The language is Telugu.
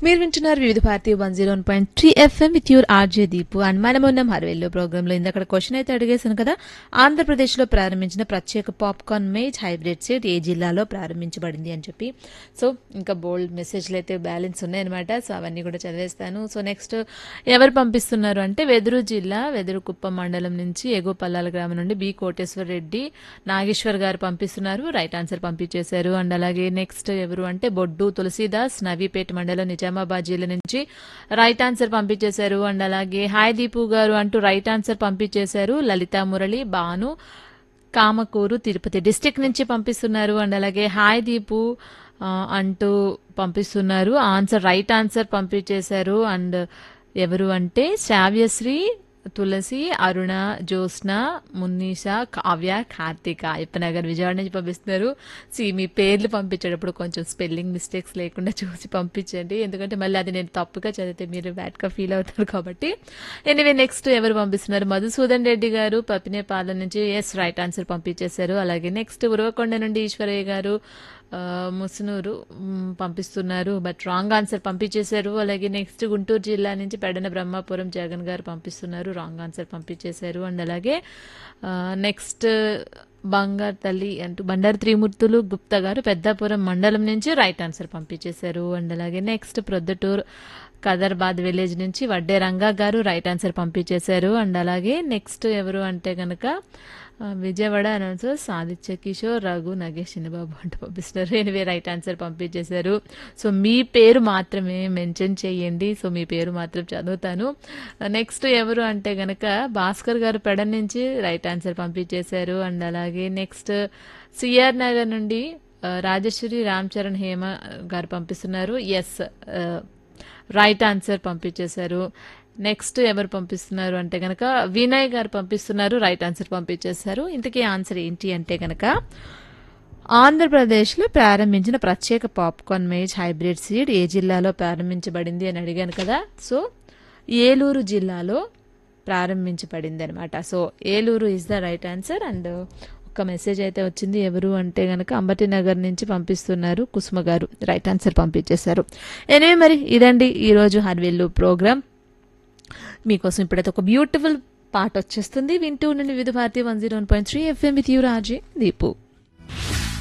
మీరు వింటున్నారు Vividh Bharati one zero one point three FM with your RJ Deepu and మనం ఉన్నాం హర్వేల్లో ప్రోగ్రామ్ లో ఇందక్కడ క్వశ్చన్ అయితే అడిగేశాను కదా ఆంధ్రప్రదేశ్ లో ప్రారంభించిన ప్రత్యేక పాప్కార్న్ మేజ్ హైబ్రిడ్ సీడ్ ఏ జిల్లాలో ప్రారంభించబడింది అని చెప్పి సో ఇంకా బోల్డ్ మెసేజ్లు అయితే బ్యాలెన్స్ ఉన్నాయన్నమాట సో అవన్నీ కూడా చదివేస్తాను సో నెక్స్ట్ ఎవరు పంపిస్తున్నారు అంటే వెదురు జిల్లా వెదురు కుప్పం మండలం నుంచి ఎగువ పల్లాల గ్రామం నుండి బి కోటేశ్వర్ రెడ్డి నాగేశ్వర్ గారు పంపిస్తున్నారు రైట్ ఆన్సర్ పంపించేశారు అండ్ అలాగే నెక్స్ట్ ఎవరు అంటే బొడ్డు తులసీదాస్ నవీపేట మండలం నిజామాబాద్ జిల్లా నుంచి రైట్ ఆన్సర్ పంపించేశారు అండ్ అలాగే హాయ్ దీపు గారు అంటూ రైట్ ఆన్సర్ పంపించేశారు లలితా మురళి బాను కామకూరు తిరుపతి డిస్టిక్ నుంచి పంపిస్తున్నారు అండ్ అలాగే హాయ్ దీపు ఆ, అంటూ పంపిస్తున్నారు ఆన్సర్ రైట్ ఆన్సర్ పంపించేశారు అండ్ ఎవరు అంటే శ్రావ్యశ్రీ తులసి అరుణ జ్యోత్స్న మున్నీష కావ్య కార్తిక అయ్యప్పనగర్ విజయవాడ నుంచి పంపిస్తున్నారు సి మీ పేర్లు పంపించేటప్పుడు కొంచెం స్పెల్లింగ్ మిస్టేక్స్ లేకుండా చూసి పంపించండి ఎందుకంటే మళ్ళీ అది నేను తప్పుగా చదివితే మీరు బ్యాడ్గా ఫీల్ అవుతారు కాబట్టి ఎనివే నెక్స్ట్ ఎవరు పంపిస్తున్నారు మధుసూదన్ రెడ్డి గారు పప్పినేపాలెం నుంచి ఎస్ రైట్ ఆన్సర్ పంపించేశారు అలాగే నెక్స్ట్ ఉరవకొండ నుండి ఈశ్వరయ్య గారు ఆ, ముసునూరు మ్, పంపిస్తున్నారు బట్ రాంగ్ ఆన్సర్ పంపించేశారు అలాగే నెక్స్ట్ గుంటూరు జిల్లా నుంచి పెడన బ్రహ్మాపురం జగన్ గారు పంపిస్తున్నారు రాంగ్ ఆన్సర్ పంపించేశారు అండ్ అలాగే నెక్స్ట్ బంగారు తల్లి అంటూ బండారు త్రిమూర్తులు గుప్తా గారు పెద్దాపురం మండలం నుంచి రైట్ ఆన్సర్ పంపించేశారు అండ్ అలాగే నెక్స్ట్ ప్రొద్దుటూరు కదర్బాద్ విలేజ్ నుంచి వడ్డే రంగా గారు రైట్ ఆన్సర్ పంపించేశారు అండ్ అలాగే నెక్స్ట్ ఎవరు అంటే కనుక ఆ, విజయవాడ అనౌన్సర్ సాదిత్య కిషోర్ రఘు నగేష్ చిన్నబాబు అంటూ పంపిస్తున్నారు ఎనివే రైట్ ఆన్సర్ పంపించేశారు సో మీ పేరు మాత్రమే మెన్షన్ చేయండి సో మీ పేరు మాత్రం చదువుతాను నెక్స్ట్ ఎవరు అంటే గనక భాస్కర్ గారు పెడ నుంచి రైట్ ఆన్సర్ పంపించేశారు అండ్ అలాగే నెక్స్ట్ సిఆర్ నగర్ నుండి ఆ, రాజేశ్వరి రామ్ చరణ్ హేమ గారు పంపిస్తున్నారు ఎస్ రైట్ ఆన్సర్ పంపించేశారు నెక్స్ట్ ఎవరు పంపిస్తున్నారు అంటే గనక వినయ్ గారు పంపిస్తున్నారు రైట్ ఆన్సర్ పంపించేశారు ఇంతకీ ఆన్సర్ ఏంటి అంటే గనక ఆంధ్రప్రదేశ్లో ప్రారంభించిన ప్రత్యేక పాప్కార్న్ మేజ్ హైబ్రిడ్ సీడ్ ఏ జిల్లాలో ప్రారంభించబడింది అని అడిగాను కదా సో ఏలూరు జిల్లాలో ప్రారంభించబడింది అనమాట so Eluru is the right answer and ఒక మెసేజ్ అయితే వచ్చింది ఎవరు అంటే గనక అంబటి నగర్ నుంచి పంపిస్తున్నారు కుసుమ గారు రైట్ ఆన్సర్ పంపించేశారు ఎనివే మరి ఇదండి ఈరోజు హర్వెల్లు ప్రోగ్రామ్ మీకోసం ఇప్పుడైతే ఒక బ్యూటిఫుల్ పాట వచ్చేస్తుంది వింటూ ఉండండి Vividh Bharati one zero one point three FM with you Raji Deepu